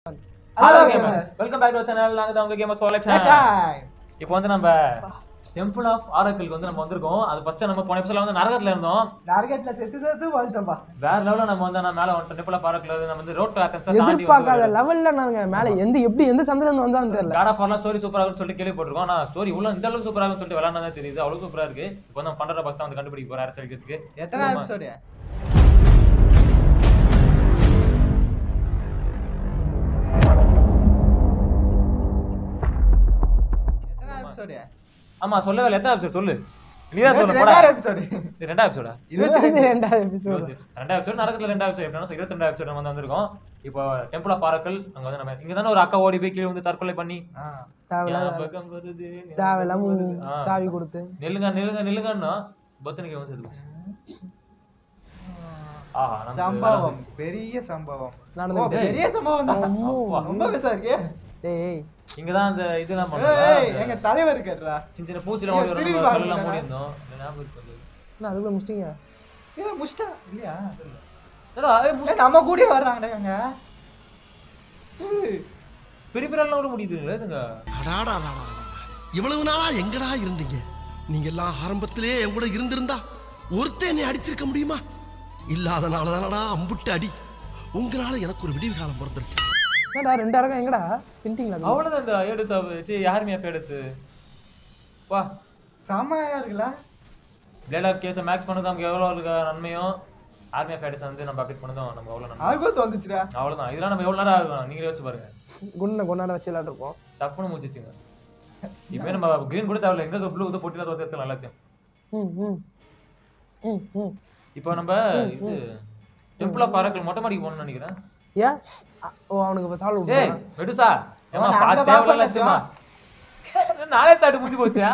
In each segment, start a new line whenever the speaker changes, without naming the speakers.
Hello
Hello
gamers
gamers.
Welcome back to channel நாங்க தான் உங்க கேமர்ஸ் ஃபாலோ
Time.
இப்போ வந்து நம்ம டெம்பிள் ஆஃப் ஆரக்கிளுக்கு வந்து நம்ம வந்திருக்கோம் அது ஃபர்ஸ்ட் நம்ம போன எபிசோட்ல வந்து நரகத்துல இருந்தோம்
நரகத்துல செத்து செத்து வாழ்ச்சோம்பா
வேற லெவல்ல நம்ம வந்து நான் மேல வந்துட்டோம் டெம்பிள் ஆஃப் ஆரக்கிள் நம்ம வந்து ரோட் டு ஆக்கன்ஸ் தாண்டி
எதிர்பார்க்காத லெவல்ல நாங்க மேல எந்த எப்படி எந்த சந்தில இருந்து வந்தாலும் தெரியல
காட் ஆஃப் ஆர்லாம் ஸ்டோரி சூப்பரா இருக்குன்னு சொல்லிட்டு கேள்விப்பட்டிருக்கோம் ஆனா ஸ்டோரி இவ்வளவு இந்த அளவுக்கு சூப்பரா இருக்குன்னு சொல்லிட்டு விளையாண்டா தான் தெரியுது அவ்வளவு சூப்பரா இருக்கு இப்போ வந்து பண்ற பஸ் தான் வந்து கண்டுபிடிக்க போறாரு அடிக்கிறதுக்கு
எத்தனை எபிசோடு எத்தனை எபிசோடு
ஆமா சொல்லவே இல்லை எத்தனை எபிசோட் சொல்லு நீதான் சொல்ல போடா
ரெண்டாயிரம் எபிசோடு
இது ரெண்டா எபிசோடா
இருபத்தி ரெண்டாவது எபிசோடு
ரெண்டாவது எபிசோட் நரகத்துல ரெண்டாவது எபிசோட் எப்படின்னா இருபத்தி ரெண்டாவது எபிசோட் நம்ம வந்து வந்திருக்கோம் இப்போ டெம்பிள் ஆஃப் ஆரக்கல் அங்க வந்து நம்ம இங்க தானே ஒரு அக்கா ஓடி போய் கீழே வந்து தற்கொலை பண்ணி
தேவையில்லாத
ஞாபகம் வருது, ஞாபகம்
தேவையில்லாம
வருது. ஆ.
சாவி கொடுத்து
நில்லுங்க நில்லுங்க நில்லுங்கன்னா பத்தனைக்கு வந்து செத்து போச்சு. ஆஹா, நமக்கு
சம்பவம் பெரிய சம்பவம்
நடந்து
ஓ, பெரிய சம்பவம் தான்
அம்மோ.
ரொம்ப பெருசா இருக்கே
டேய் ஏய்
இங்கதான் அந்த இதெல்லாம்
ஏய்,
பண்ணுவோம்
எங்க தலைவர் இருக்காருடா
சின்ன சின்ன பூச்சிலாம் ஓடி
திரும்பி
வரும்
பாருங்க.
கல்லெல்லாம் மூடி இருந்தோம் இந்த ஞாபகம் இருக்கு கொஞ்சம்.
என்ன அதுக்குள்ள முடிச்சிட்டீங்க
ஏ முஷ்டா இல்லையா
என்னடா, ஏய், மு-
ஏய், நம்ம கூட வர்றாங்கடா இவங்க ஏய்,
பெரிய பெரிய ஆளுலாம் கூட முடியுதுங்களே இதுங்க
அடாடாடாடா. இவ்வளவு நாளா எங்கடா இருந்தீங்க நீங்க எல்லாம் ஆரம்பத்திலே என் கூட இருந்திருந்தா ஒருத்தன் என்னை அடிச்சிருக்க முடியுமா இல்லாதனால தானடா அம்புட்டு அடி உங்களால எனக்கு ஒரு விடிவு காலம் பிறந்துருச்சு
என்னடா ரெண்டு அரகம் எங்கடா தின்ட்டீங்களா அது?
அவ்வளவுதான் இந்த ஏடுஸ் சரி யாருமே பேடுஸ் வா
செமையா இருக்குல்ல
பிளேட் ஆஃப் கேஸை மேக்ஸ் பண்ணது நமக்கு எவ்வளோ இருக்க நன்மையும் ஆர்மி ஆஃப் ஹேடிஸ் வந்து நம்ம அப்டேட் பண்ணதும் நமக்கு எவ்வளோ நன்மை
அதுக்கும் வந்துச்சுடா
அவ்வளோதான் இதெல்லாம் நம்ம எவ்வளோ நேரம் ஆகும் நீங்களே யோசிச்சு பாருங்க
குண்டை கொண்டாட வச்சு விளையாடுறோம்
டப்புன்னு முடிச்சிச்சுங்க இப்போ நம்ம கிரீன் கூட தேவையில்ல எங்க ப்ளூ இது போட்டியில் தோற்று எடுத்துலாம் எல்லாத்தையும்
ம் ம் ம் ம்
இப்போ நம்ம இது டெம்பிள் ஆஃப் ஆரக்கல் மொட்டை மாடிக்கு போகணும்னு நினைக்கிறேன்
ஏன் அ- ஓ அவனுக்கு இப்போ சால்வ்
ஏய் வெடுசா ஏமா
அவன்
பார்த்து
அங்க
தேவையில்ல
பாப்பா
லட்சமா நாளே தாட்டு முடிஞ்சு போச்சியா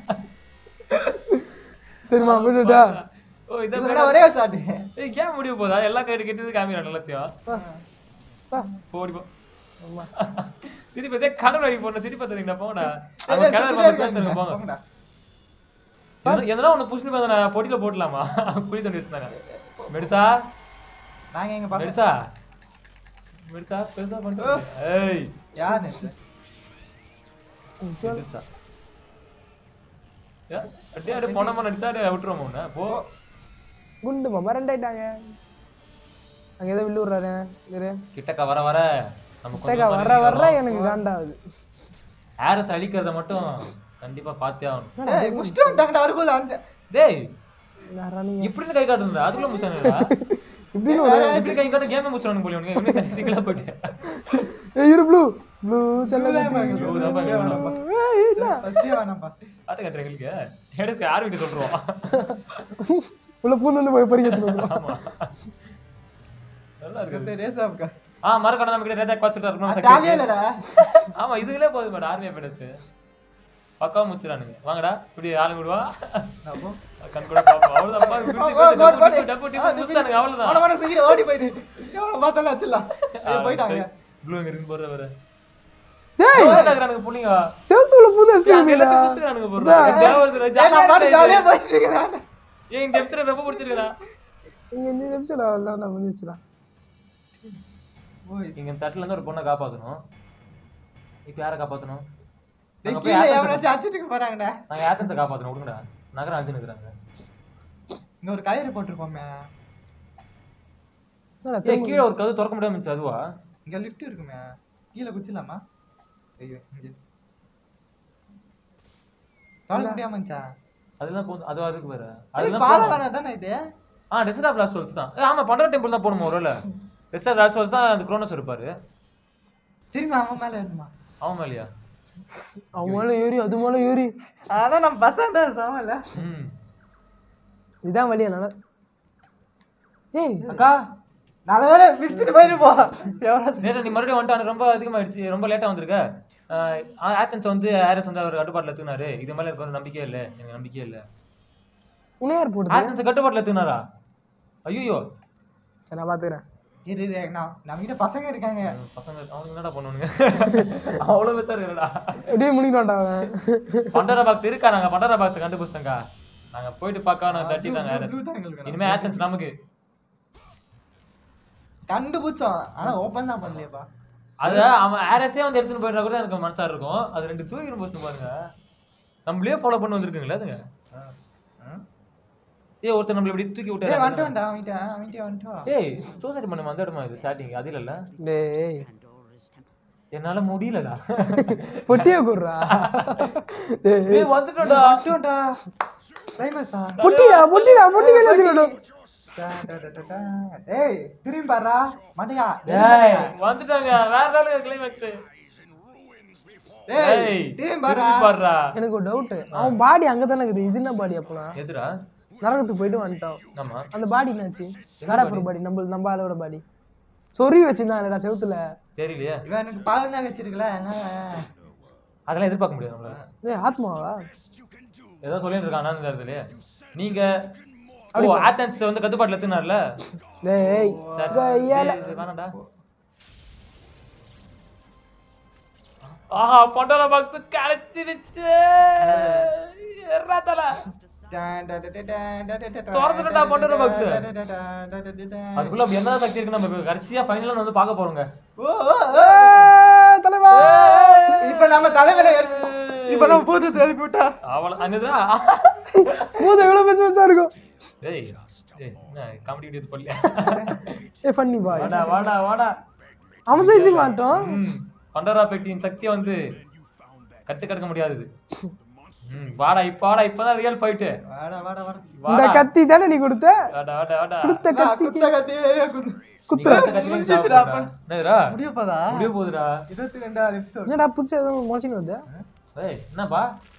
சரிம்மா விட்டுட்டா
ஓ இதை
இவங்கடா ஒரே ஒரு ஷாட்
ஏய் கேம் முடிய போதா எல்லா கைடு கெட்டது காமிக்கிறான் எல்லாத்தையும்
வா.
போடி போ
ஆமா.
திருப்பி அதே கடல் வழி போன திருப்பி பார்த்தீங்கன்னா போங்கடா
சரி,
அவங்க
சுத்திட்டே
கடல்
இருக்காங்க.
பேசுறாங்க போங்க
போங்கடா.
எதனா- எதனா ஒண்ணு புஷ்னு பார்த்தா பொட்டியில போட்டலாமா குழி தண்ணி வச்சிருந்தாங்க மெடிசா
நாங்க எங்க பாக்க
மெடிசா மெடிசா பெருசா பண்ணிட்டு ஏய்
யார் நேத்து
மெடிசா ஏ, அப்படியே அப்படியே போனமா நடிச்சா அப்படியே விட்டுருவோம் உன்னை போ
குண்டு மாமா ரெண்டாயிட்டாங்க அங்க ஏதோ வில்லு விடுறாரு இரு
கிட்டக்க வர வர நம்ம
டேக்கா
கொஞ்சம்
வர வர எனக்கு காண்டாகுது
ஹேரஸ் அழிக்கிறத மட்டும் கண்டிப்பா பார்த்தே ஆகணும்
ஏய் முஷ்டு வந்துட்டாங்கடா அதுக்குள்ள அந்த
டேய்
யாரா நீங்க
இப்படின்னு கை காட்டுறா அதுக்குள்ள முடிச்சானுடா
இப்படின்னு ஒரு
இப்படி கை காட்ட கேமே முடிச்சானு போல உனக்கு எப்படி சிக்கலா போயிட்டு
ஏய் இரு ப்ளூ ப்ளூ செல்ல
Blue தான் பாருங்க, blue தான்.
ஏய் இல்ல
ஃபர்ஸ்ட் வேணாம்ப்பா
ஆட்ட கட்டுற எங்களுக்கு எடுக்க யார் வீட்டு சொல்றோம்
உள்ள பூந்து வந்து போய் பறிக்கிறது வந்துரும்.
ஆமா நல்லா இருக்கு
இந்த ரேஸ் ஆஃப்கா
ஆ மறக்கணும் நம்ம கிட்ட ரேதா குவச்சிட்டு இருக்கணும்
தாவே
சக்தி
இல்லடா
ஆமா இதுகளே போதும் மேடம் ஆர்மியா பெடஸ் பக்கா முச்சிரானுங்க வாங்கடா இப்படி ஆளு விடுவா
அப்போ
கண் கூட பாப்போம் அவ்வளவுதான்
ஓ, ஓ, ஓடு,
டப்பு
ஓடு.
டப்பு
ஆ,
டப்பு முச்சிட்டானுங்க
அவன
அவ்வளவுதான்
அவன சீக்கிரம் ஓடி போயிடு எவ்வளவு பார்த்தாலும் வச்சிடலாம் ஏய், போயிட்டாங்க
ப்ளூ இங்க இருக்கு போற வர
டேய்
நகரானுங்க புள்ளிங்க
செவுத்து உள்ள பூந்து வச்சிருக்கீங்களா
முச்சிரானுங்க போற தேவரதுல
ஏய், நான் பாட்டு ஜாலியா போயிட்டு இருக்கேன்
ஏன் இந்த எபிசோட் ரொம்ப பிடிச்சிருக்கா
இங்க இந்த நிமிஷம் அதான் நான் முடிஞ்சிச்சுடா
ஓய்
இங்க இந்த தட்டுல இருந்து ஒரு பொண்ணை காப்பாத்தணும் இப்ப யாரை காப்பாத்தணும் நாங்க போய்
கீழே
ஆத்தன்ஸை-
எவனாச்சும் அடிச்சிட்டு போறாங்கடா
நாங்க ஆத்தன்ஸை காப்பாத்தணும் விடுங்கடா நகரம் அழிச்சு நிக்கிறாங்க
இங்க ஒரு கயிறு போட்டிருப்போமே
என்னடா
ஏய்
திரும்ப
கீழே ஒரு கதவு திறக்க முடியாம இருந்துச்சு அதுவா
இங்க லிஃப்ட் இருக்குமே கீழே குச்சிடலாமா ஐயோ இங்க திறக்க முடியாம இருந்துச்சா
அதெல்லாம் போதும் அது அதுக்கு வேற
ஏய்,
அதெல்லாம்
பாறை
போகணும்.
வேணா தானே இது
ஆ டெசர்ட் ஆஃப் லாஸ்ட் தான் ஏய், ஆமா பண்டர டெம்பிள் தான் போகணுமா ஒருவேளை டெசர்ட் லாஸ்ட் தான் அந்த குரோனஸ் இருப்பாரு
திரும்பி அவன் மேல ஏறணுமா
அவன் மேலயா
அவன் மேல ஏறி அது மேல ஏறி
ஆனா நம்ம பஸ் தான் சமம்ல
ம்
இதான் வழி என்னால ஏய்
அக்கா
நல்ல வேலை பிடிச்சிட்டு போயிட்டு போ எவ்வளவு
நேரா நீ மறுபடியும் வந்துட்டு ரொம்ப அதிகமாயிடுச்சு ரொம்ப லேட்டா வந்திருக்க ஆஹ் ஆத்தன்ஸ் வந்து ஹாரிஸ் வந்து அவர் கட்டுப்பாட்டில் எடுத்துனாரு இது மேல எனக்கு வந்து நம்பிக்கையே இல்லை எனக்கு நம்பிக்கையே இல்லை
உன்னையார் போடுது
ஆத்தன்ஸ் கட்டுப்பாட்டில் எடுத்துனாரா ஐயோ
சரி, நான் பாத்துக்கிறேன்
இது இது நான் நம்ம கிட்ட பசங்க இருக்காங்க
பசங்க அவங்க என்னடா பண்ணுவானுங்க அவ்வளவு பெருசா இருக்குடா
எப்படியே முடிக்கலாம்டா அவன்
பண்டரா பாக்ஸ் இருக்கா நாங்க பண்டரா பாக்ஸ் கண்டுபிடிச்சிட்டோங்க நாங்க போயிட்டு பார்க்க நாங்க தட்டிட்டாங்க
blue-
ஹாரிஸ்
blue தான் எங்களுக்கு வேணும்.
இனிமே ஆத்தன்ஸ் நமக்கு
கண்டுபிடிச்சோம் ஆனா ஓபன் தான் பண்ணலையேப்பா
அத அவன் ஆர்எஸ்ஏ வந்து எடுத்துன்னு போயிட்டா கூட எனக்கு மனசா இருக்கும் அது ரெண்டு தூக்கிட்டு போச்சு பாருங்க நம்மளே ஃபாலோ பண்ணி வந்திருக்குங்களா அதுங்க ஏய் ஒருத்தர் நம்மள இப்படி தூக்கி
ஏய்
விட்டாரு
வந்துட்டோம்டா அவன்கிட்ட அவன்கிட்ட வந்துட்டோம்
ஏய் சூசைட் பண்ண வந்த இடமா இது ஸ்டார்டிங் அது இல்லல்ல
டேய்
என்னால முடியலடா
பொட்டியை கூடுறா டேய்
ஏய் வந்துட்டோம்டா
வந்துட்டோம்டா ஃபேமஸா
பொட்டிடா பொட்டிடா பொட்டி கையில வச்சுக்கணும்
ஏய் திரும்பி பாருடா மண்டையா
ஏய் வந்துட்டாங்க வேற லெவலுக்கு கிளைமாக்ஸ்
ஏய் திரும்பி பாருடா
பாடுறா
எனக்கு ஒரு டவுட் அவன் பாடி அங்க தானே இருக்குது இது என்ன பாடி அப்பனா
எதுடா
நரகத்துக்கு போயிட்டு வந்துட்டான்
ஆமா
அந்த பாடி என்னாச்சு காடாப்பூர் பாடி நம்ம நம்ம ஆளோட பாடி சொறி வச்சிருந்தாங்கடா செவுத்துல
தெரியலையே
இவன் எனக்கு பாலனா வச்சிருக்கல என்ன
அதெல்லாம் எதிர்பார்க்க முடியாது நம்மளால
ஏய் ஆத்மாவா
ஏதோ சொல்லிட்டு இருக்கான் ஆனந்த இடத்துலயே நீங்க ஓ ஆத்தன்ஸ் வந்து கட்டுப்பாட்டுல எடுத்துனார்ல
டேய் கையால
வேணாம்டா ஆஹா பொட்டல பாக்ஸ் கிடைச்சிருச்சு எர்ராத்தல திறந்துட்டா பொட்டல பாக்ஸ் அதுக்குள்ள அப்படி என்ன சக்தி இருக்கு நம்ம கடைசியா ஃபைனலா வந்து பார்க்க போறோங்க
ஏய், தலைவா
இப்ப நம்ம தலைவரை இப்ப நம்ம பூத்து எழுப்பி விட்டா
அவள அங்கதுடா
மூத எவ்வளவு பெருசு பெருசா இருக்கும்
ஏய் ஏய் என்ன காமெடி வீடியோ பண்ணல
ஏய் ஃபன்னி பாய்
வாடா வாடா வாடா
அவன் சைஸ் மாட்டோம்
ம் பண்டரா பெட்டியின் சக்தி வந்து கட்டு கடக்க முடியாது ம் வாடா இப்ப வாடா இப்பதான் ரியல் ஃபைட்
வாடா வாடா வாடா
இந்த
வாடா
கத்தி தானே நீ கொடுத்த
வாடா வாடா வாடா
கொடுத்த கத்தி
குத்த கத்தி குத்து
குத்துற
நீ கத்து கத்தி
முடிஞ்சிச்சுடா,
சாப்பிடுடா. என்னதுடா
முடியப்பதா
முடிய போகுதுடா
இருபத்தி ரெண்டாவது எபிசோட்
என்னடா புதுசா ஏதோ மோஷன் வருது
ஏய் என்னப்பா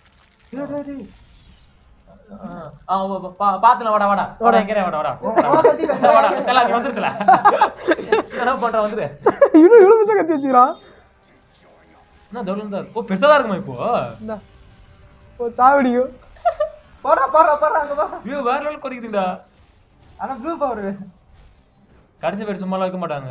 ஆ, ஆ, ஓ, பா பாத்துல வாடா வாடா வாடா இங்கே வாடா வாடா வாடா எல்லாம் நீ வந்துருக்கல என்ன பண்ற வந்துரு
இன்னும் இவ்வளவு பெருசா கத்தி வச்சுக்கிறான்
என்ன தவுலம் தான் ஓ பெருசா தான் இருக்குமா இப்போ
இந்தா ஓ சாவடியும்
போறா போறா போறா அங்க போ
வியூ வேற லெவல் குறைக்குதுடா
ஆனா ப்ளூ பவர்
கடைசி பேர் சும்மாலாம் வைக்க மாட்டாங்க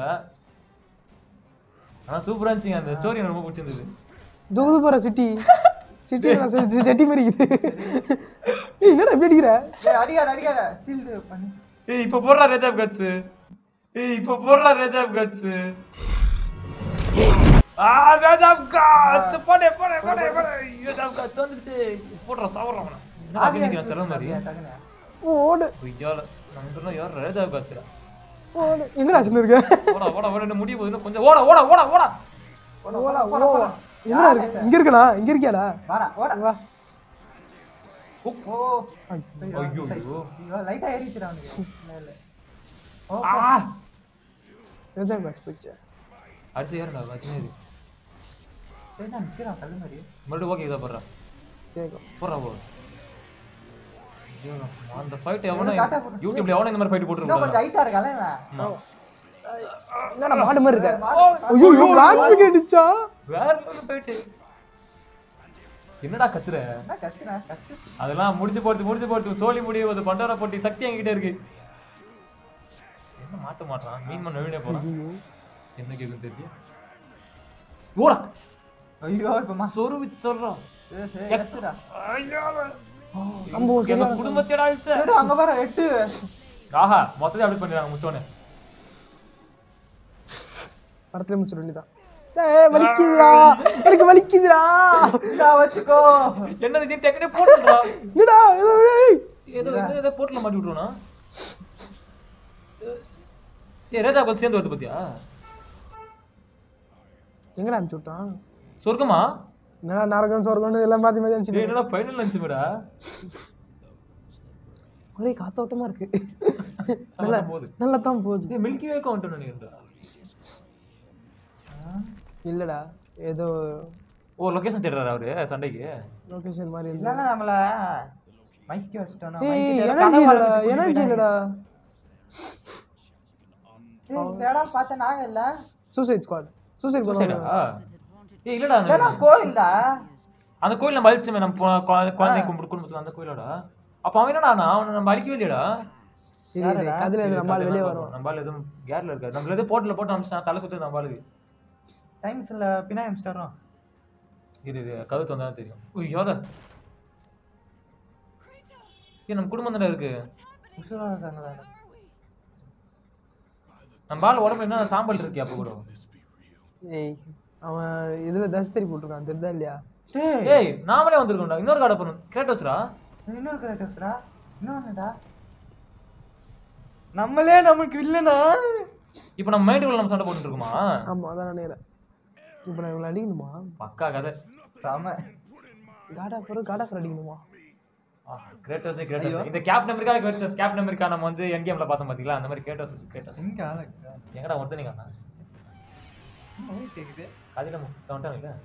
ஆனா சூப்பரா இருந்துச்சுங்க அந்த ஸ்டோரி எனக்கு ரொம்ப பிடிச்சிருந்தது
தூது போற சிட்டி சிட்டி செட்டி மாதிரி இருக்குது ஏய், என்னடா இப்படி அடிக்கிற
ஏய் அடிக்காத அடிக்காத சீல்டு பண்ணு
ஏய் இப்போ போடுறா ரேஜாப் கட்ஸ் ஏய் இப்போ போடுறா ரேஜாப் கட்ஸ் ஆ ரேஜாப் கட்ஸ் போடே போடே போடே போடே ரேஜாப் கட்ஸ் வந்துருச்சு போடுறா சாவறா அவன நான் அப்படி நிக்கிறேன் சொல்ல மாதிரி
டக்குனு.
ஓடு
ஐயால நம்ம சொல்றோம் யார் ரேஜாப் கட்ஸ்டா
ஓடு எங்கடா சின்ன இருக்க
ஓடா ஓடா ஓடா இன்னும் முடிய போகுது இன்னும் கொஞ்சம் ஓடா ஓடா ஓடா ஓடா
போடா, போடா, போடா, போடா.
எங்கடா இருக்கு இங்க இருக்கடா இங்க இருக்கியாடா
வாடா ஓடா
வா
ஓ
ஐயோ ஐயோ
ஐயோ லைட்டா ஏறிச்சுடா அவனுக்கு இல்ல இல்ல ஓ
ஆ
எஜா மேட்ச் போச்சு
அடிச்சு ஏறடா வச்சுனே இரு
சரி நான் நிக்கிறான் கல்லு மாதிரி
மறுபடியும் ஓகே இதை போடுறா
கேக்கும்
போடுறா போ ஐயோ, அந்த ஃபைட் எவனோ
காட்டா போடு.
யூடியூப்ல எவனோ இந்த மாதிரி ஃபைட்
இன்னும்
போட்டுருக்கான்
கொஞ்சம் ஹைட்டா இருக்கால இவன்
என்னடா மாடு மாதிரி இருக்க
மாடு-
ஐயோ ஐயோ மேட்ச் கேட்டுச்சா
வேற லெவல் ஃபைட் என்னடா கத்துற
என்ன கத்துனா கத்து
அதெல்லாம் முடிஞ்சு போறது முடிஞ்சு போறது சோழி முடிய போது பண்டோரா போட்டி சக்தி என்கிட்ட இருக்கு என்ன மாட்ட மாட்டான் மீன் மண் நழுவினே போறான் என்ன கேக்குன்னு தெரியும் ஓடா
ஐயோ இப்ப மா
சொருவி சொல்றான்
ஏய், ஏய், எஸ்டா.
சம்பவம்
எங்க
சரியான
குடும்பத்தோட அழிச்ச
ஏடா, அங்க பாரு எட்டு
ஆஹா மொத்தத்தை அப்படி பண்ணிடுறாங்க முச்சோனே
படத்துல முடிச்சிட வேண்டியதான் ஏய் வலிக்குதுடா எனக்கு வலிக்குதுடா
இந்தா வச்சுக்கோ
என்னது நீ டெக்னே போட்டுடா
என்னடா ஏதோ ஏய்
ஏதோ ஏதோ- ஏதோ போட்டுல மாட்டி விட்டுருவானா ஏ ரேஜா கொஞ்சம் சேர்ந்து வருது பாத்தியா
எங்கடா அனுப்பிச்சு விட்டான்
சொர்க்கமா
என்னடா நரகம் சொர்க்கம் எல்லாம் மாத்தி மாத்தி
ஏய்,
அனுப்பிச்சு
என்னடா ஃபைனல் நினைச்சுடா
ஒரே காத்தோட்டமா இருக்கு நல்லா
போகுது
நல்லா தான் போகுது
ஏய் மில்கி வேக்கு வந்துட்டு நினைக்கிறேன்
இல்லடா ஏதோ
ஓ லொகேஷன் தேடுறாரு அவரு சண்டைக்கு
லொகேஷன் மாதிரி இருந்து
இல்லன்னா நம்மள மைக்கி வச்சிட்டோம்னா
ஏய் எனர்ஜி இல்லடா எனர்ஜி இல்லடா
இந்த இடம் பார்த்த நாங்க இல்ல
சூசைட் ஸ்குவாட் சூசைட்
சூசைடா
பண்ணுவாங்க
ஏய் இல்லடா அந்த-
இதெல்லாம் கோயில்டா
அந்த கோயில் நம்ம அழிச்சுமே நம்ம போ- குழந்தை குழந்தை கும்பிட்டு குடும்பத்துல அந்த கோயிலோட அப்ப அவன் என்னடா அவனை நம்ம அழிக்கவே இல்லையடா
இரு, இரு, கதில இருந்து நம்ம ஆள் வெளியே வரும்
நம்மளால எதுவும் கேர்ல இருக்காது நம்மள எதுவும் போட்டுல போட்டு அமிச்சிட்டான் தலை சுத்து நம்மளுக்கு
டைம்ஸ் இல்ல பின்னாடி அமிச்சிட்டோம்
இரு இது கழுத்து வந்தா தெரியும் உய் யோத ஏ நம்ம குடும்பம் தானே இருக்கு
உசுரா இருக்காங்க
நம்ம ஆள் உடம்புல என்ன சாம்பல் இருக்கு அப்ப கூட
ஏய் அவன் இதுல தசத்திரி போட்டிருக்கான் தெரியுதா இல்லையா
டேய்
ஏய் நாமளே வந்திருக்கோம்டா இன்னொரு கடை பண்ணணும் கிரேட்டோஸ்ரா
இன்னொரு கரெக்டர்ஸ்டா இன்னொன்னுடா நம்மளே நமக்கு இல்லைனா
இப்போ நம்ம மைண்டுக்குள்ள நம்ம சண்டை போட்டுட்டு இருக்கோமா
ஆமா அதான் நினைக்கிறேன் இப்போ நான் இவங்களை அடிக்கணுமா
பக்கா கதை
செம
காடா ஃபர் காடா ஃபர் அடிக்கணுமா
கிரேட்டோஸ் கிரேட்டோஸ் இந்த Cap America versus Cap America நம்ம வந்து என் கேம்ல பார்த்தோம் பாத்தீங்களா அந்த மாதிரி கிரேட்டோஸ் கிரேட்டோஸ்
எங்க ஆளுக்கு
எங்கடா ஒருத்தனீங்க அண்ணா
கேக்குது
காலையில வந்துட்டாங்க இல்ல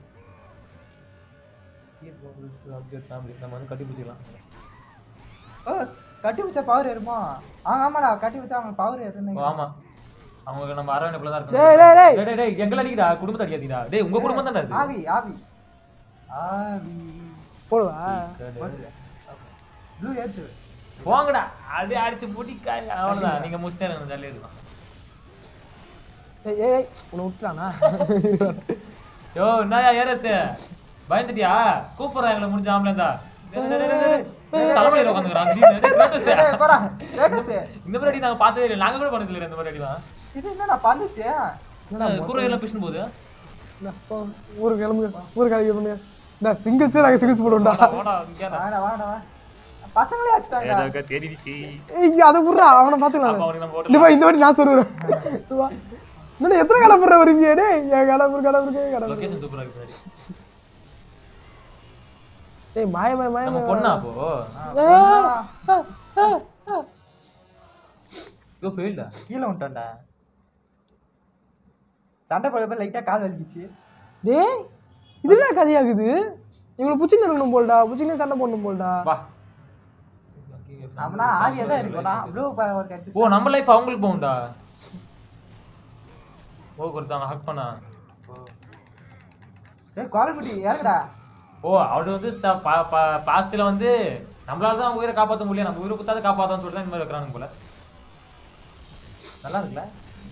ஃபேமிலி நம்ம வந்து கட்டி பிடிச்சிக்கலாம்
ஓ கட்டி வச்சா பவர் ஏறுமா ஆ ஆமாடா கட்டி வச்சா அவங்க பவர் ஏறுன்னு
ஆமா அவங்க நம்ம அரவணைப்புல தான்
டேய், டேய், டேய்.
இருக்கணும் டேய் டேய் டேய் எங்களை அடிக்கிறா குடும்பத்தை அடிக்காதீடா டேய் உங்க குடும்பம் தானே அது
ஆவி ஆவி ஆவி
போடுவா
ப்ளூ ஏத்து
போங்கடா அது அடிச்சு பூட்டிக்கா அவ்வளவுதான் நீங்க முடிச்சுட்டே இருங்க ஜாலியா இருக்கும்
ஏய் ஏய் ஏய், உன்னை விட்டுறானா
யோ என்னயா ஏரஸ் பயந்துட்டியா கூப்பிடுறா எங்களை முடிஞ்ச ஆம்பளை தலைமையில உட்காந்துக்கிறான்
டேய், போடா ரேட்டஸ்
இந்த மாதிரி அடி நாங்க பார்த்ததே இல்லை நாங்க கூட பண்ணது இல்லை இந்த மாதிரி அடிலாம்
இது என்னடா பந்துச்சு
குறை எல்லாம் பிடிச்சுன்னு போகுது
இந்தா, போ, ஊருக்கு கிளம்புங்க ஊருக்கு கிளம்பி பண்ணுங்க இந்த சிங்கிள்ஸே நாங்கள் சிங்கிள்ஸ் போடுவோம்டா
போடா, இங்க ஏன்டா?
வாடா வாடா வா பசங்களே அடிச்சிட்டாங்க
ஏதாக்கா தெரிஞ்சிச்சு.
ஏய் அதை விட்றா அவனை பார்த்துக்கலாம்
அப்ப அவனுக்கு நம்ம
இந்த
போட்டுடலாம்.
மாதிரி இந்த வாட்டி நான் சொல்லுறேன் இன்னும் எத்தனை கடை போடுற வருவீங்க டே என் கடை போடு கடை போடு கடை போடு.
Location சூப்பரா இருக்கு பின்னாடி.
ஏய் மாய மாய மாய
நம்ம
மாய
பொண்ணா அப்போ? ஐயோ, failed ஆ?
கீழே விட்டோம்டா சண்டை போடுறப்ப லைட்டா கால் வலிக்குச்சு
டேய் இது என்ன கதையாகுது இவங்களை புச்சின்னு இருக்கணும் போல்டா புச்சின்னு சண்டை போடணும் போல்டா
வா.
அவனா ஆவியா தான் இருக்கும்டா ப்ளூ ஒரு கட்சி
ஓ நம்ம லைஃப் அவங்களுக்கு போகும்டா ஓ கொடுத்தாங்க ஹக் பண்ணா
ஏய் கோலக்குட்டி இறங்குடா
ஓ அவரு வந்து பாஸ்ட்ல வந்து நம்மளால தான் அவங்க உயிரை காப்பாற்ற முடியல நம்ம உயிரை குத்தாத காப்பாத்தான்னு சொல்லிட்டு தான் இந்த மாதிரி வைக்கிறாங்க போல
நல்லா இருக்குல்ல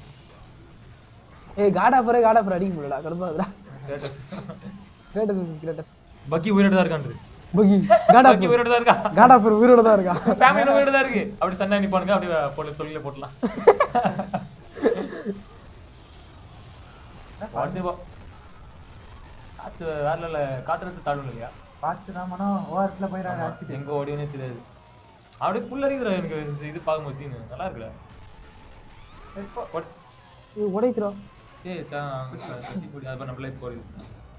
ஏய் காடா ஃபர் காடா ஃபர் அடிக்க முடியலடா கடுப்பாதுடா
Greatest.
கிரேட்டஸ் வர்சஸ் கிரேட்டஸ்
பக்கி உயிரோட தான் இருக்கான்
பகி காடா
பக்கி உயிரோட தான் இருக்கா
காடா ஃபர் உயிரோட தான் இருக்கா
ஃபேமிலியோட உயிரோட தான் இருக்கு அப்படி சண்டை நிப்பானுங்க அப்படியே போட்டு தொழில போட்டலாம் அடுத்து போ. காத்து வேற இல்ல காட்டுறது தாழ்வு இல்லையா
பார்த்து ராமனோ ஓரத்துல போயிடாது அடிச்சுட்டு
எங்க ஓடினே தெரியாது அப்படியே புல்லரிக்கிற எனக்கு இந்த இது பார்க்கும்போது சீனு நல்லா இருக்குல்ல
இப்போ
போட்.
ஏய் உடைத்துறோம்
ஏய் சா கட்டி போடி அது நம்ம லைஃப் போடுது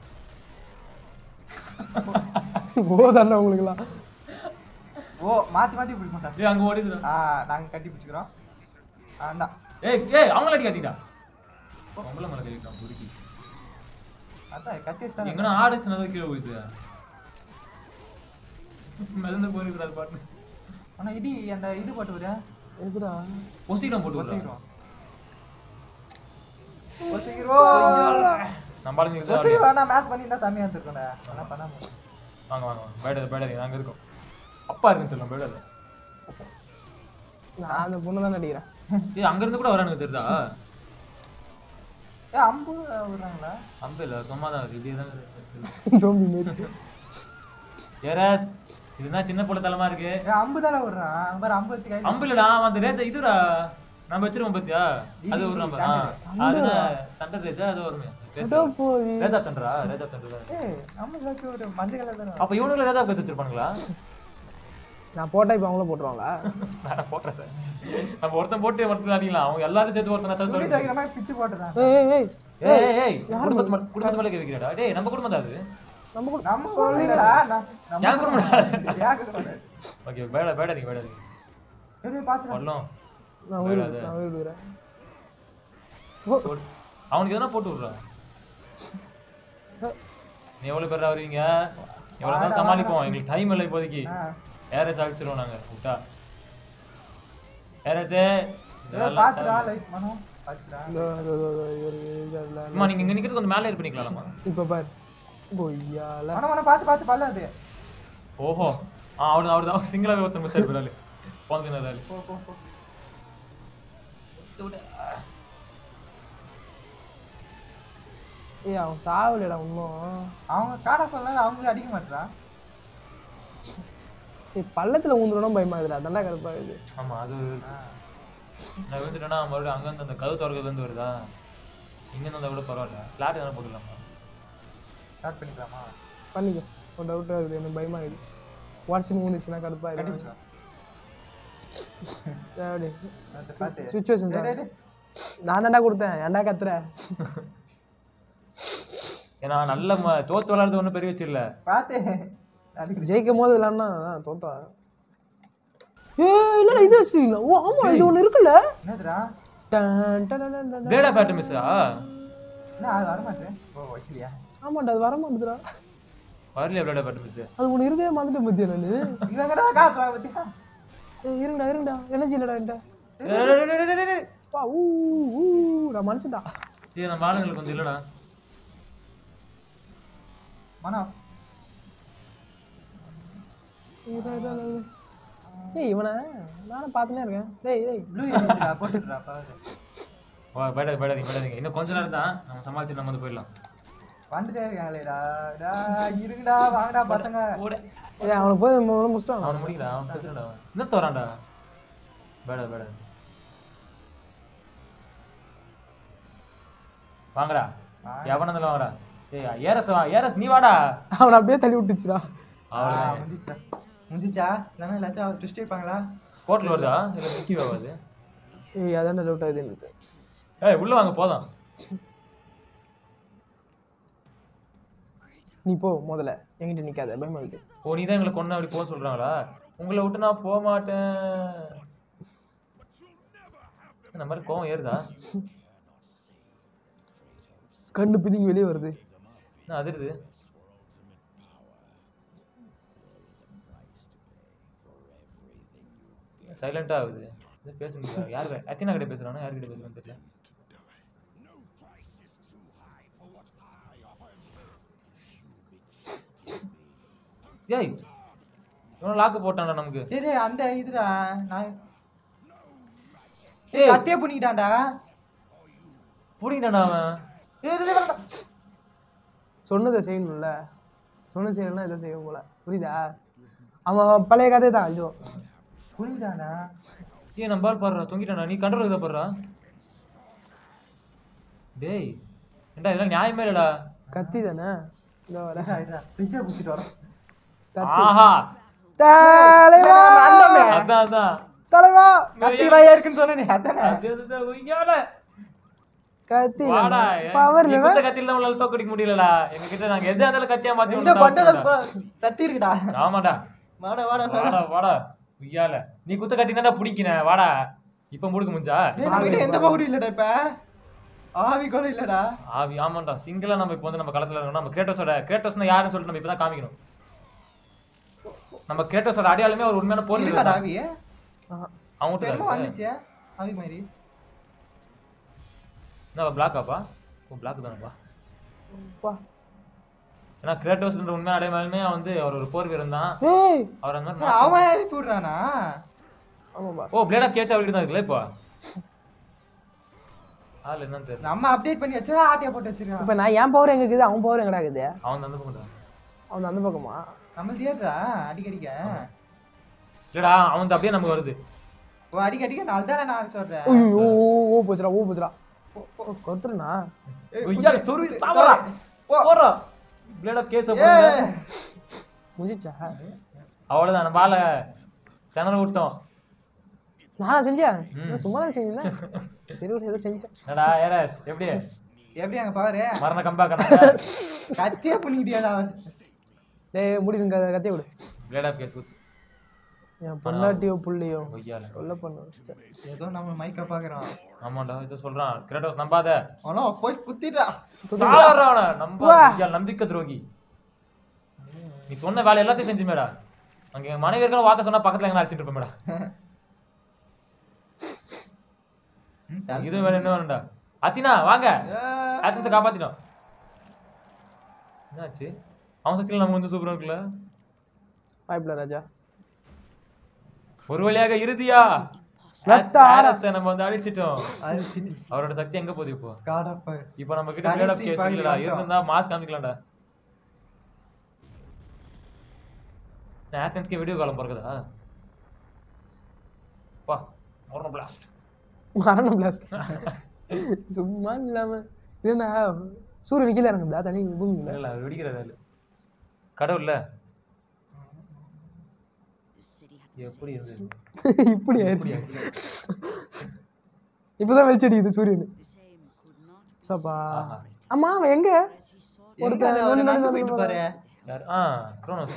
போதாண்டா உங்களுக்குலாம்
ஓ மாத்தி மாத்தி பிடிக்க மாட்டா
ஏய் அங்க ஓடிது
ஆ நாங்க கட்டி பிடிச்சிக்கிறோம் ஆண்டா
ஏய் ஏய் அவங்கள அடிக்காதீங்கடா பொம்பளை மேல கழிட்டான் குறுக்கி
அதான் கட்டி வச்சுட்டாங்க
எங்கன்னா ஆடு சின்னதாக கீழே போயிடுது மிதந்து போயிருக்குது அது பாட்டு
ஆனா இடி அந்த இது போட்டு விடு
எதுடா
ஒசிடம் போட்டு விடுறா.
ஒசிக்கிறோம் ஒசிக்கிறோம்
நம்ம ஆளுங்க இருந்தா அப்படியே.
ஒசிக்கிறோம் நான் மேட்ச் பண்ணி இருந்தா செம்மையா இருந்திருக்கோம்டா ஆனா பண்ணாம
வாங்க வாங்க வாங்க பேடாது பேடாது நாங்க இருக்கோம் அப்பா இருக்குன்னு சொல்லலாம் பேடாது
நான் அந்த பொண்ணு தான் அடிக்கிறேன்
ஏய் அங்க இருந்து கூட வரானுங்க தெரியுதா
ஏ அம்பு விடுறாங்களா
அம்பு இல்ல சும்மா தான் இருக்கு இப்படியே தான் இருக்கு.
ஜோம்பி மாரி
ஏராஸ் இதுதான் சின்ன புள்ள தலமா இருக்கு
ஏ அம்பு தானே விடுறான் அங்க பாரு அம்பு வச்சு கை
அம்பு இல்லடா அவன் அந்த ரேத்த இதுடா நம்ம வச்சிருவோம் பாத்தியா அது ஒரு நம்ம ஆ, அதுதான் தண்டர் ரேத்தா அது வருமே
அதோ போய்
ரேதா தண்டரா ரேதா தண்டரா
ஏய் அம்பு வச்சு ஒரு மஞ்சள் கலர் தானே
அப்ப இவனுக்கு ரேதா கத்து வச்சிருப்பானுங்களா
நான் போட்டா இப்போ அவங்களும் போட்டுருவாங்களா
நான் போடுறேன் சார். நம்ம ஒருத்தன் போட்டு ஒருத்தன் அடிக்கலாம் அவங்க எல்லாரும் சேர்த்து ஒருத்தன் அடிச்சா
துணி
சொல்லி
துவைக்கிற மாதிரி பிச்சு போட்டுறான்
ஏய் ஏய் ஏய்
ஏய் ஏய் குடும்பத்து மேல குடும்பத்து மேல கேக்குறடா டேய் நம்ம குடும்பம் தான் அது
நம்ம கூட
நம்ம சொல்லலடா நம்ம
என் குடும்பம்
ஏன் குடும்பம்
ஓகே பேட பேடாதீங்க பேடாதீங்க
ஏய் பாத்து
வரலாம்
நான் உயிர்
வேற
நான் உயிர் விடுறேன்
போடு. அவனுக்கு எதனா போட்டு விடுறா நீ எவ்வளவு பேர் வருவீங்க எவ்வளவு நேரம் சமாளிப்போம் எங்களுக்கு டைம் இல்லை இப்போதைக்கு ஏரஸ் அழிச்சிருவோம் நாங்க விட்டா ஏரஸே
பாத்துடா லைட் மனோ பாத்துடா
இந்த இதோ, இதோ, இதோ, இவரு இருக்காருல்ல.
அம்மா நீங்க இங்க நிக்கிறது கொஞ்சம் மேலே பண்ணிக்கலாமா
இப்ப பாரு பொய்யால
மனோ மனோ பாத்து பாத்து பல்ல அது
ஓஹோ ஆ அவரு அவரு தான் சிங்கிளாவே ஒருத்தர் மிஸ் ஆயிடுறாரு போனதுனால
போ போ போ
ஏய் அவன் சாவலடா இன்னும்
அவங்க காடா சொல்லல அவங்களே அடிக்க மாட்டான்
ஏய் பள்ளத்துல ஊந்துறணும் பயமா இருக்குடா தண்டா கருப்பா இது
ஆமா அது ஒரு- நான் விழுந்துட்டேன்னா மறுபடியும் அங்கேருந்து அந்த கதவு திறக்கிறது வந்து வருதா இங்க இருந்தா விட பரவாயில்ல ஸ்லாட் எதனா போட்டுக்கலாமா
ஸ்டார்ட் பண்ணிக்கலாமா
பண்ணிக்கோ ஒரு டவுட்டாக இருக்குது எனக்கு பயமாக இருக்குது வாட்ஸ்அப் வந்துச்சுன்னா கடுப்பாக
கட்டி
இருக்குது
வச்சோம்
சரி
அதை பார்த்து
சுச்சுவேஷன்
டேய், டேய், டேய்.
நான் தான்டா கொடுத்தேன் ஏன்டா கத்துற
ஏன்னா நல்ல ம- தோத்து விளையாடுறது ஒன்றும் பெரிய விஷயம் இல்ல
பார்த்து அடிக்குது
ஜெயிக்கும் போது விளாட்னா தோத்தா ஏ இல்லடா இது வச்சுருக்கீங்களா ஓ ஆமா இது ஒன்று இருக்குல்ல
என்னதுடா
டன், டன், டன், டன், டன்.
பிளேட் ஆஃப் ஆட்டம் மிஸ்ஸா
என்ன அது வரமாட்டேன் ஓ வைக்கலையா
ஆமாண்டா அது வர மாட்டேதுடா
வரலையா பிளேட் ஆஃப் ஆட்டம் மிஸ்
அது ஒன்று இருக்கவே மறந்துட்டு பத்தியா நான்
இவங்கடா காட்டுறா பத்தியா
ஏய் இருங்கடா இருங்கடா எனர்ஜி இல்லடா என்கிட்ட வா ஊ ஊ நான் மனுஷன்டா
இது நம்ம ஆளுங்களுக்கு கொஞ்சம் இல்லடா
மனோ
இதா, இதா, இதா, இதா. ஏய் இவனை நானும் பார்த்துனே இருக்கேன் டேய் டேய்
ப்ளூ இருந்துச்சுடா போட்டுடுறா பாரு
ஓ பயடாதீங்க பயடாதீங்க பயடாதீங்க இன்னும் கொஞ்ச நேரம் தான் நம்ம சமாளிச்சு நம்ம வந்து போயிடலாம்
வந்துட்டே இருக்காங்களேடா டா இருங்கடா வாங்கடா பசங்க
ஓட
ஏய் அவனுக்கு போய் முதல்ல முடிச்சிட்டான்
அவனை முடிக்கல அவன் பிரச்சனைடா அவன் இன்னும் தோறான்டா பேடா பேடா வாங்கடா எவன இருந்தாலும் வாங்கடா ஏய் ஏரஸ் வா ஏரஸ் நீ வாடா
அவனை அப்படியே தள்ளி விட்டுச்சுடா
அவ்வளவுதான்
முந்திச்சா முந்திச்சா இல்லைன்னா எல்லாச்சும் ட்விஸ்ட் வைப்பாங்களா
கோட்டில் வருதா இல்லை மிக்கி வருது
ஏய் அதான் டவுட் ஆகுது எனக்கு
ஏய் உள்ள வாங்க போதும்
நீ போ முதல்ல என்கிட்ட நிக்காத பயமா இருக்கு
ஓ நீ தான் எங்களை கொண்டு அப்படி போக சொல்றாங்களா உங்களை விட்டு நான் போக மாட்டேன் இந்த மாதிரி கோவம் ஏறுதா
கண்ணு பிதிங்கி வெளியே வருது
என்ன அதிருது சைலண்டா ஆகுது இது பேச முடியல யாரு அத்தினா கிட்ட பேசுறானோ யார்கிட்ட பேசுறான்னு தெரியல ஏய் இவன் லாக்கு போட்டான்டா நமக்கு
டேய் டேய் அந்த இதுடா நான்
ஏய்
கத்தியே பண்ணிக்கிட்டான்டா
புடிங்கடா அவன்
ஏய் டேய், டேய், வேண்டாம்.
சொன்னதை செய்யணும்ல சொன்னது செய்யணும்னா இதை செய்யும் போல புரியுதா அவன் பழைய கதை தான் இதுவும்
புரியுதாடா
ஏன் நம்ம பால் பாடுறா தொங்கிட்டானா நீ கண்ட்ரோல் இதை பாடுறா டேய் ஏண்டா இதெல்லாம் நியாயமே இல்லடா
கத்தி தானே இதோ வர
இதா, இதா. ஃப்ரிட்ஜை பிடிச்சிட்டு வரோம்
கத்தி
ஆஹா
தலைவா
அதான் அதான்
தலைவா
கத்தி வாயா இருக்குன்னு சொன்னேனே அதானே
அது அதுதான் உய்யால.
கத்தி
வாடா
பவர்
நீ
இல்லைன்னா
குத்த கத்தியில நம்மளால தோக்கடிக்க முடியலடா எங்க கிட்ட நாங்க எது இருந்தாலும் கத்தியா மாத்தி
இந்த
ஒண்ணு
பண்டல
சாப்பிட்டுடா.
சத்தி இருக்குடா
ஆமாடா
வாடா வாடா வாடா
வாடா வாடா உய்யால நீ குத்த கத்தி தான்டா பிடிக்கின வாடா இப்ப முடுக்க முடிஞ்சா
டேய், நம்மகிட்ட எந்த பவர் இல்லடா இப்ப ஆவி கூட இல்லடா
ஆவி ஆமாண்டா சிங்கிளா நம்ம இப்போ வந்து நம்ம களத்துல இருக்கோம் நம்ம கிரேட்டோஸோட கிரேட்டோஸ்னா யாருன்னு சொல்லிட்டு நம்ம இப்பதான் காமிக்கணும் நம்ம கிரேட்டோஸோட அடையாளமே ஒரு உண்மையான போர்
இருக்காடா ஆவி
அவங்க
பெருமை வந்துச்சு ஆவி மாதிரி
என்ன பிளாக்காப்பா ஓ பிளாக் தானப்பா
வா
ஏன்னா கிரேட்டோஸ்ன்ற உண்மையான அடையாளமே வந்து அவர் ஒரு போர் வீரன் தான்
ஏய்
அவர் அந்த மாதிரி
ஏய், அவன் எழுப்பி விடுறானா
ஆமாப்பா
ஓ பிளேட் ஆஃப் கேஸ் அவர்கிட்ட தான் இருக்குல்ல இப்போ ஆள் என்னன்னு தெரியல
நம்ம அப்டேட் பண்ணி வச்சா ஆட்டியா போட்டு வச்சிருக்கான்
இப்போ நான் என் பவர் எங்க இருக்குது அவன் பவர் எங்கடா இருக்குது
அவன் அந்த பக்கம்
அவன் அந்த பக்கமா
நம்மளுக்கு ஏறா அடிக்கடிக்க
இல்லடா அவன் அப்படியே நமக்கு வருது
ஓ அடிக்க அடிக்க நாள் தானே நான் சொல்றேன்
ஐயோ ஓ ஓ போச்சுடா ஓ போச்சுடா கொத்துறனா
ஏய்,
ஐயா,
புடி-
சொருவி
புடி-
சாவறா.
போ.
போறா பிளேட் ஆஃப் கேஸ்
ஏய்.
முடிஞ்சிச்சா
அவ்வளவுதான் நம்ம ஆளை திணற விட்டோம்
நான் செஞ்சேன் நான் சும்மா தான் செஞ்சேன் சரி விடு, ஏதோ செஞ்சுட்டேன்
என்னடா ஏரஸ் எப்படி
எப்படி அங்க பாரு
மரண கம்பேக்
கத்தியே பண்ணிக்கிட்டியாடா
டேய் முடியுங்க கத்திய விடு
பிளேட் ஆஃப் கேஸ் ஊத்து
என் பொண்டாட்டியோ புள்ளையோ
கொய்யால
கொல்ல பண்ண
ஏதோ நம்ம மைக்க பாக்குறான்
ஆமாண்டா இதை சொல்றான் கிரேட்டோஸ் நம்பாத
அவனோ போய் குத்திட்டா
சாவறா அவனை. நம்ப ஐயா, நம்பிக்கை துரோகி நீ சொன்ன வேலை எல்லாத்தையும் செஞ்சுமேடா அங்க என் மனைவி இருக்கிற வாக்க சொன்னா பக்கத்துல எங்க அடிச்சிட்டு இருப்பேன்டா இது வேற என்ன வேணும்டா அத்தினா வாங்க ஆத்தன்ஸை காப்பாத்திட்டோம் என்னாச்சு அவன் சக்தியில நம்ம வந்து சூப்பரா இருக்குல்ல
வாய்ப்பில்ல ராஜா
ஒரு வழியாக இறுதியா
ரத்த
ஆரஸை நம்ம வந்து அழிச்சிட்டோம் அவரோட சக்தி எங்க போகுது இப்போ
காடப்ப
இப்போ நம்ம கிட்ட பிளேட் ஆஃப்
கடைசி
கேஸ்
பாதி
இல்லடா
மட்டும்.
இருந்தா மாஸ் காமிக்கலாம்டா நான் ஆத்தன்ஸ்க்கே வீடியோ காலம் பிறகுதா பா மரண பிளாஸ்ட்
மரணம் பிளாஸ்ட் சும்மா இல்லாம இது என்ன சூரியன் கீழே இறங்குதா தனி பூமியில்
இல்ல அது வெடிக்கிறது அது கடவுள்ல எப்படி இருந்தது
இப்படி ஆயிடுச்சு இப்பதான் வெளிச்சடிக்குது சூரியன் சப்பா அம்மா அவன் எங்க ஒருத்தன்
எங்க
நொண்டி
அவன்
நொண்டி
நடந்து
நொண்டி
போயிட்டு
நொண்டி
பாரு
யார் ஆ குரோனோஸ்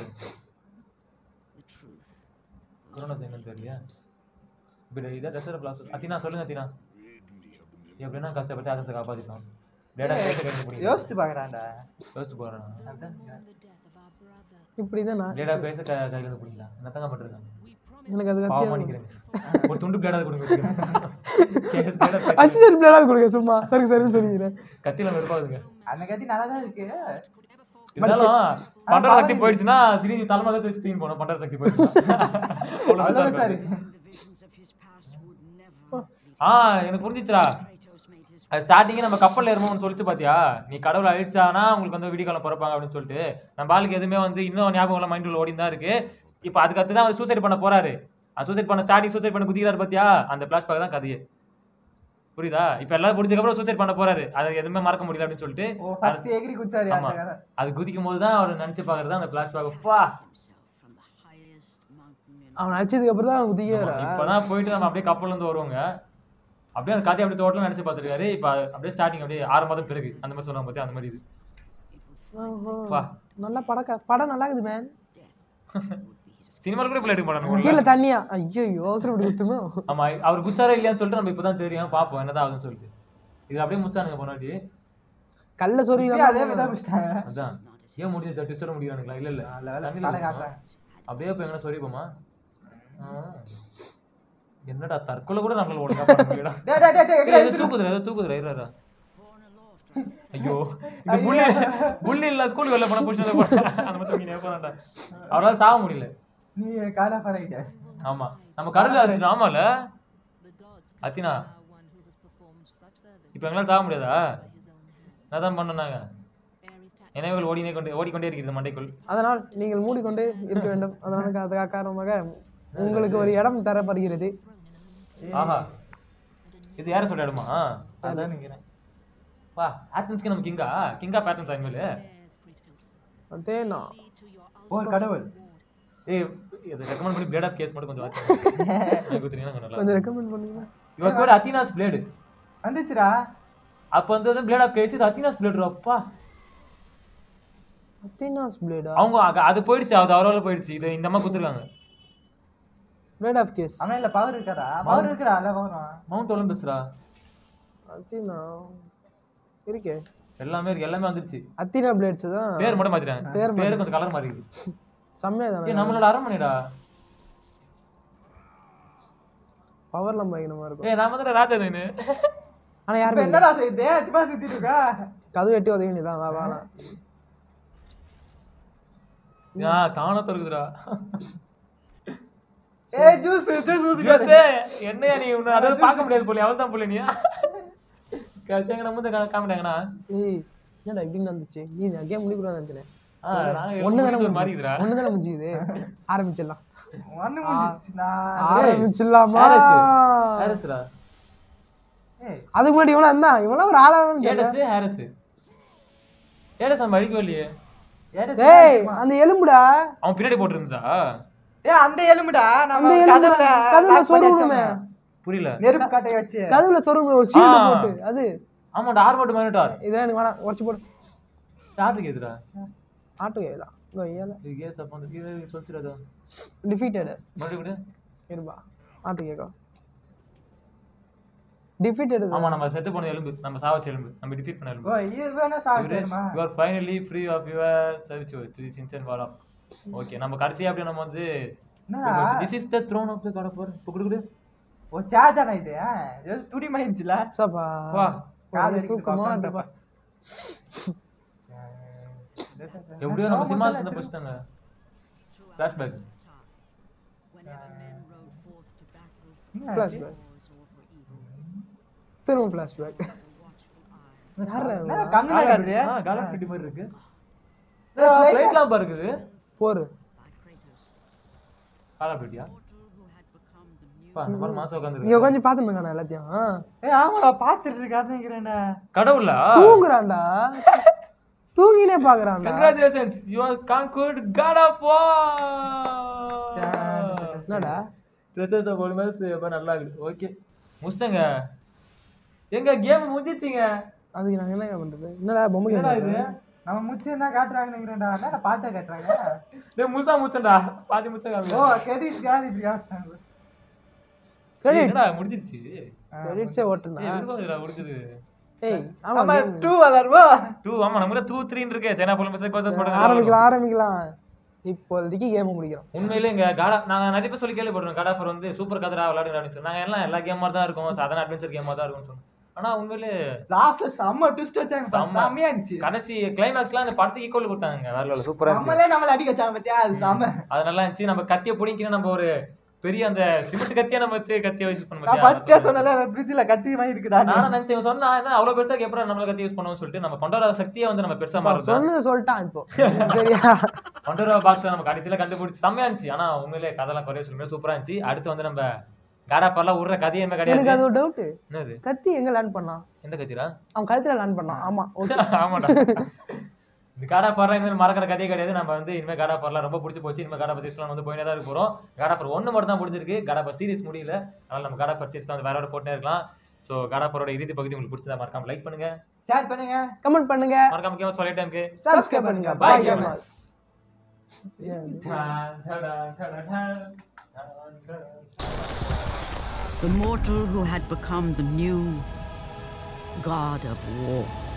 குரோனோஸ் என்னன்னு தெரியல இப்படி இதை டெஸ்டர் பிளாஸ் அத்தினா சொல்லுங்க அத்தினா எப்படின்னா கஷ்டப்பட்டு அதை காப்பாத்திட்டோம் டேடா கேட்ட கேட்டு பிடிக்கும்
யோசிச்சு பாக்குறான்டா
யோசிச்சு போறேன்
இப்படிதானா
டேடா பேச க கையில இருந்து பிடிக்கலாம் என்னத்தங்க பண்றாங்க
எனக்கு அது
பாவம்
கத்தியா
பண்ணிக்கிறேன் ஒரு துண்டு பிளேடாவது கொடுங்க கேஸ் blade ஆ பேச-
அசிஸ்டன்ட் பிளேடாவது கொடுங்க சும்மா சரி சரின்னு சொல்லிக்கிறேன்
கத்தியில வெறுப்பாதுங்க
அந்த கத்தி நல்லா தான் இருக்கு
இருந்தாலும் பண்டர சக்தி போயிடுச்சுன்னா திடீர்னு தலைமை வச்சு தூக்கி போனோம் பண்டர சக்தி போயிடுச்சுன்னா அவ்வளவு
அவ்வளவு
பெருசா
சார்
இருக்கும். ஆ எனக்கு புரிஞ்சிச்சுடா அது ஸ்டார்டிங்கே நம்ம கப்பல்ல ஏறுமோன்னு சொல்லிச்சு பாத்தியா நீ கடவுளை அழிச்சானா உங்களுக்கு வந்து விடிய காலம் பிறப்பாங்க அப்படின்னு சொல்லிட்டு நம்ம ஆளுக்கு எதுவுமே வந்து இன்னும் ஞாபகம் எல்லாம் மைண்டில் ஓடி தான் இருக்கு இப்போ அதுக்கு அடுத்து தான் அவர் சூசைட் பண்ண போறாரு சூசைட் பண்ண ஸ்டார்டிங் சூசைட் பண்ண குதிக்கிறாரு பாத்தியா அந்த பிளாஷ்பேக் தான் கதையே புரியுதா இப்போ எல்லாம் முடிஞ்சதுக்கப்புறம் சூசைட் பண்ண போறாரு அதை எதுவுமே மறக்க முடியல அப்படின்னு சொல்லிட்டு
ஓ ஃபர்ஸ்ட் எகிரி குச்சாரு
ஆமா
அந்த கதை
அது குதிக்கும் போது தான் அவர் நினைச்சு பாக்குறது அந்த பிளாஷ்பேக் பா
அவன் அடிச்சதுக்கு அப்புறம் தான் அவன் குதிக்கிறாரா
இப்பதான் போயிட்டு நம்ம அப்படியே கப்பல்ல இருந்து வருவாங்க அப்படியே அந்த கதையை அப்படியே டோட்டலா நினைச்சு பார்த்துருக்காரு இப்போ அப்படியே ஸ்டார்டிங் அப்படியே ஆறு மாதம் பிறகு அந்த மாதிரி சொன்னாங்க பத்தி அந்த மாதிரி இது
ஓஹோ.
வா
நல்லா படம் படம் நல்லா இருக்குது மேன்
சினிமால கூட இப்படி எடுக்க மாட்டாங்க
கீழே தண்ணியா ஐயோ அவசரப்பட்டு கஷ்டமோ
ஆமா அவர் குச்சாரா இல்லையான்னு சொல்லிட்டு நம்ம இப்பதான் தெரியும் பாப்போம் என்னதான் ஆகுதுன்னு சொல்லிட்டு இது அப்படியே முச்சானுங்க போனாடி
கல்ல சொருவி
இப்பயும் அதே மாதிரி தான் பிடிச்சிட்டாங்க
அதான் ஏன் முடிஞ்சு ட்விஸ்டோட முடியானுங்களா இல்ல இல்ல
நல்ல வேலை,
தண்ணியில
படம்
குதிச்சோம்.
காட்டுறாங்க.
அப்படியே போய் எங்கன்னா சொரிப்போமா என்னடா தற்கொலை கூட நம்மளால ஒழுங்கா பண்ண முடியலடா
டேய் டேய் டேய், டேய்
ஏய்,
எங்கடா
ஏதோ தூக்குதுடா ஏதோ தூக்குதுடா இருடா ஐயோ இந்த புள்ளி புள்ளி இல்ல ஸ்கூலுக்கு வெளில போனா புடிச்சு அந்த மாதிரி தூங்கி போறான்டா அவரால சாக முடியல
நீ காலா பரவிட்ட
ஆமா நம்ம கடல்ல அடிச்சிடும் ஆமால அத்தினா இப்ப எங்களால தாங்க முடியாதா என்னதான் பண்ணனாங்க நினைவுகள் ஓடினே கொண்டு ஓடிக்கொண்டே இருக்கிறது மண்டைக்குள்
அதனால் நீங்கள் மூடிக்கொண்டு இருக்க வேண்டும் அதனால் அது காரணமாக உங்களுக்கு ஒரு இடம் தரப்படுகிறது
ஆஹா இது யார சொல்ற இடமா
அதான் நிக்கிறேன்
வா ஆத்தன்ஸ்க்கு நம்ம கிங்கா கிங்கா பேத்தன்ஸ் இனிமேல்
அதேனா
ஓ கடவுள்
ஏய் இது ரெக்கமெண்ட் பண்ணி பிளேட் ஆஃப் கேஸ் மட்டும் கொஞ்சம் வாட்ச் எனக்கு தெரியும் நல்லா
கொஞ்சம் ரெக்கமெண்ட் பண்ணுங்க
இவர் பேர் அத்தினாஸ் பிளேடு
வந்துச்சுடா
அப்ப வந்து பிளேட் ஆஃப் கேஸ் இது அத்தினாஸ் பிளேடு அப்பா
அத்தீனாஸ் பிளேடா
அவங்க அக- அது போயிடுச்சு அது அவரால போயிடுச்சு இது இந்த அம்மா குத்துருக்காங்க
பிளேட் ஆஃப் கேஸ்
அவன் இல்ல பவர் இருக்காடா பவர் இருக்குடா இல்ல பவர்
மவுண்ட் ஒலிம்பஸ்ரா
அத்தீனா இருக்கே
எல்லாமே இருக்கு எல்லாமே வந்துருச்சு
அத்தீனா பிளேட்ஸ் தான்
பேர் மட்டும் மாத்திட்டாங்க
பேர்
பேரு கொஞ்சம் கலர் மாறி இருக்கு
செம்மையா தானே
ஏய் நம்மளோட அரண்மனைடா
பவர்லாம் பயங்கரமா இருக்கும்
ஏய் நான் வந்து ராஜாதேனு
ஆனா
இப்ப
யாருமே
என்னடா செய்யுது சும்மா சுத்திட்டு இருக்கா
கதவு வெட்டி உதவி வேண்டியதான் வா வாடா
ஆ காணத்த இருக்குதுடா
ஏய் ஜூஸ் ஜூஸ் ஊத்தி
யோசே, என்னையா நீ உன்னை அதாவது பார்க்க முடியாது போல அவள் தான் போல நீ கச்சங்க நம்ம வந்து காமிட்டாங்கண்ணா
ஏய் என்னடா இப்படி நடந்துச்சு நீ கேம் முடிக்கூடாது நினைச்சேன்
ஆ, நான்
ஒண்ணு தானே
ஒரு மாதிரி
முடிஞ்சுது
இருக்குதுடா
ஒண்ணு தானே முடிஞ்சுது ஆரம்பிச்சிடலாம்
ஒண்ணு முடிஞ்சிச்சு நான்
ஆரம்பிச்சிடலாமா
ஹாரிஸ். ஹாரிஸ்டா
ஏய்
அதுக்கு முன்னாடி இவனா இருந்தா இவனா ஒரு ஆளாவும்
ஏடஸ் ஹாரிஸ் ஏடஸ் நம்ம அழிக்கவே இல்லையே
ஏடா
ஏய் அந்த எலும்புடா
அவன் பின்னாடி போட்டிருந்தா
ஏய் அந்த எலும்புடா நம்ம
அந்த எலும்புடா
கதவுல
கதவுல
lock பண்ணி
சொருகணுமே
வச்சோமே.
புரியல
நெருப்பு காட்டை வச்சு
கதவுல சொருகணும் ஒரு ஷீல்டு
ஆ.
போட்டு அது
ஆமாண்டா ஆர்மோட் மைனட்டார்
இதான் எனக்கு வேணாம் உடச்சு போடு
யாருக்கு எதுடா
ஆட்டோ கேதான் இங்க ஐயால
இது கேஸ் அப்போ வந்து இது சொல்லிச்சுடா
டிஃபீட்டட்
மறுபடியும்
இருப்பா ஆட்டோ கேட்கும் டிஃபீட்டட்
ஆமா நம்ம செத்து போன எலும்பு நம்ம சாவச்ச எலும்பு நம்ம டிஃபீட் பண்ண எலும்பு
ஓ இது வேணா சாப்பிடுமா
you are finally free of your service to this incessant war of okay நம்ம கடைசியா அப்படியே நம்ம வந்து
என்னடா
this is the throne of the god of war இப்போ குடு
ஓ சாதானா இது ஆ? ஏதோ துணி மாயிடுச்சுல
சாப்பா
வா
கால்
ஒரு
வலிக்குது,
தூக்கமா
உட்காந்து
அதுப்பா
எப்படியோ நம்ம சினிமாஸ் இந்த படிச்சிட்டாங்க ஃபிளாஷ்பேக்
ஃபிளாஷ்பேக் திரும்ப ஃபிளாஷ்பேக் யாரா
என்னடா கண்ணுல காட்டுறிய
ஆ காலா மாதிரி இருக்கு
flight-
ஃப்ளைட்லாம் பாருக்குது
போரு
காலா பெட்டியா பா, அந்த மாதிரி மாசம்
இங்க
உட்காந்துருக்கு
உட்காந்து பாத்துருக்கான எல்லாத்தையும்
ஏய் ஆமாடா பாத்துட்டு இருக்காருன்னு
கடவுளா
தூங்குறான்டா தூங்கினே பாக்குறான்டா
congratulations you are conquered god of
என்னடா
ட்ரெஸ்ஸஸ் ஆஃப் ஒலிமஸ் ரொம்ப நல்லா இருக்கு ஓகே முடிச்சிட்டங்க எங்க கேம் முடிஞ்சிச்சிங்க
அதுக்கு நாங்க என்ன பண்றது என்னடா பொம்மை
என்னடா
game
இது
விளையாடுறோம்?
நம்ம முச்சு என்ன காட்டுறாங்கன்னு நினைக்கிறேன்டா என்ன பார்த்தா காட்டுறாங்க
டேய் முழுசா முடிச்சேன்டா பாதி முழுசா
ஓ
காமிங்க
கெடிஸ் காலி இப்படி காட்டுறாங்க
Credits.
என்னடா முடிஞ்சிருச்சு
Credits-ஏ ஓட்டுனா
ஏய் விருப்பம் இதுடா முடிஞ்சது
ஏய்
ஆமா
ஆமா game.
டூ வளருவா
டூ ஆமா நம்மள டூ த்ரீன்னு இருக்கு சைனா போலீஸ் கோச்சஸ் போட
ஆரம்பிக்கலாம் ஆரம்பிக்கலாம் இப்போதைக்கு கேம் முடிக்கிறோம்
உண்மையிலே இங்க காடா நாங்க நிறைய பேர் சொல்லி கேள்விப்படுறோம் காடாஃபர் வந்து சூப்பர் கதரா விளையாடுங்க அப்படின்னு சொல்லி நாங்க எல்லாம் எல்லா கேம் மாதிரி தான் இருக்கும் சாதாரண அட்வென்ச்சர் கேம் தான் இருக்கும் சொன்னோம் ஆனா உண்மையிலே
லாஸ்ட்ல செம்ம ட்விஸ்ட் வச்சாங்க
செம்ம.
செம்மையா இருந்துச்சு
கடைசி கிளைமேக்ஸ்லாம் அந்த படத்துக்கு ஈக்குவல் கொடுத்தாங்க வேற லெவல் சூப்பரா இருந்துச்சு
நம்மளே நம்மள அடிக்க வச்சாங்க பாத்தியா அது செம்ம
அது நல்லா இருந்துச்சு நம்ம கத்திய பிடிக்கணும் நம்ம ஒரு பெரிய அந்த சிமெண்ட் கத்தியா நம்ம எடுத்து கத்திய யூஸ் பண்ண
நான் ஃபர்ஸ்டே சொன்னல பிரிட்ஜ்ல கத்தி மாதிரி இருக்குடா
நானும் நினைச்சேன் இவன் சொன்னா என்ன அவ்வளவு பெருசா எப்பறம் நம்மள கத்தி யூஸ் பண்ணுவோம் சொல்லிட்டு நம்ம கொண்டாட சக்தியை வந்து நம்ம பெருசா மாறுறோம்
சொன்னது சொல்லிட்டான் இப்போ சரியா
கொண்டாட பாக்ஸ் நம்ம கடைசியில கண்டுபிடிச்சு செம்மையா இருந்துச்சு ஆனா உண்மையிலே கதைலாம் குறைய சொல்லுங்க சூப்பரா இருந்துச்சு அடுத்து வந்து நம்ம காடாப்பெல்லாம் விடுற கதையே என்ன
எனக்கு
கிடையாது
அது ஒரு டவுட்
என்னது
கத்தி எங்க லேண்ட் பண்ணான்
எந்த கத்திரா
அவன் கழுத்துல லேண்ட் பண்ணான் ஆமா ஓகே
ஆமாடா இந்த காடா பாடுற இனிமேல் மறக்கிற கதையே கிடையாது நம்ம வந்து இனிமேல் காடா பாடலாம் ரொம்ப பிடிச்சி போச்சு இனிமேல் காடா பத்தி வந்து போயினே தான் இருக்க போறோம் காடா பார் ஒன்று மட்டும் தான் முடிஞ்சிருக்கு காடா பார் சீரிஸ் முடியல அதனால நம்ம காடா பார் சீரிஸ் வந்து வேற வேற போட்டே இருக்கலாம் ஸோ காடா பாரோட இறுதி பகுதி உங்களுக்கு பிடிச்சதா மறக்காம லைக் பண்ணுங்க
ஷேர் பண்ணுங்க
கமெண்ட் பண்ணுங்க
மறக்காம முக்கியமா சொல்லிட்டே இருக்கு
சப்ஸ்கிரைப் பண்ணுங்க
Bye,
bye
gamers.
Gamers
the mortal who had become the new god of war.